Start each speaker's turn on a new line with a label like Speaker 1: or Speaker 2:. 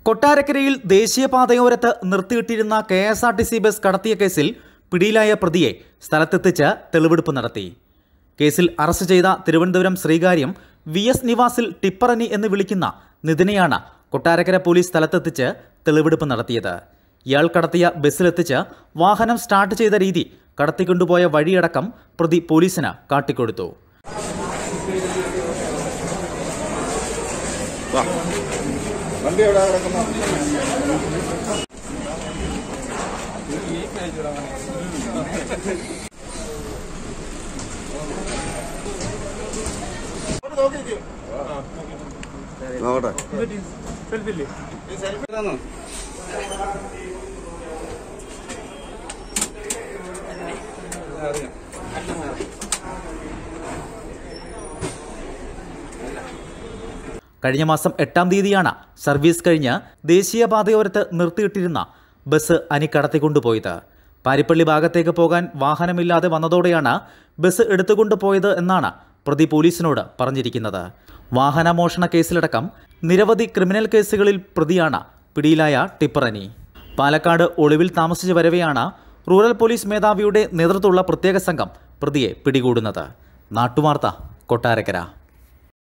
Speaker 1: കൊട്ടാരക്കരയിൽ ദേശീയപാതയോരത്ത് നിർത്തിയിട്ടിരുന്ന K S R T C bus കടത്തിയ കേസിൽ പിടിയിലായ പ്രതിയെ സ്ഥലത്തെത്തിച്ച് തെളിവെടുപ്പ് നടത്തി കേസിൽ അറസ്റ്റ് ചെയ്ത തിരുവനന്തപുരം ശ്രീകാര്യം വി എസ് നിവാസിൽ ടിപ്പറനി എന്ന് വിളിക്കുന്ന നിതിനെയാണ് കൊട്ടാരക്കര പോലീസ് സ്ഥലത്തെത്തിച്ച് തെളിവെടുപ്പ് നടത്തിയത് ഇയാൾ കടത്തിയ ബസ്സിലെത്തിച്ച് വാഹനം സ്റ്റാർട്ട് ചെയ്ത രീതി കടത്തിക്കൊണ്ടുപോയ വഴിയടക്കം പ്രതി പോലീസിന് കാട്ടിക്കൊടുത്തു
Speaker 2: വണ്ടി എവിടെ കിടക്കുന്ന നോക്കട്ടെ
Speaker 1: കഴിഞ്ഞ മാസം എട്ടാം തീയതിയാണ് സർവീസ് കഴിഞ്ഞ് ദേശീയപാതയോരത്ത് നിർത്തിയിട്ടിരുന്ന ബസ് അനി കടത്തിക്കൊണ്ടുപോയത് പാരിപ്പള്ളി ഭാഗത്തേക്ക് പോകാൻ വാഹനമില്ലാതെ വന്നതോടെയാണ് ബസ് എടുത്തുകൊണ്ടുപോയത് എന്നാണ് പ്രതി പോലീസിനോട് പറഞ്ഞിരിക്കുന്നത് വാഹനമോഷണ കേസിലടക്കം നിരവധി ക്രിമിനൽ കേസുകളിൽ പ്രതിയാണ് പിടിയിലായ ടിപ്പറനി പാലക്കാട് ഒളിവിൽ താമസിച്ചു വരവെയാണ് റൂറൽ പോലീസ് മേധാവിയുടെ നേതൃത്വമുള്ള പ്രത്യേക സംഘം പ്രതിയെ പിടികൂടുന്നത് നാട്ടുവാർത്ത കൊട്ടാരക്കര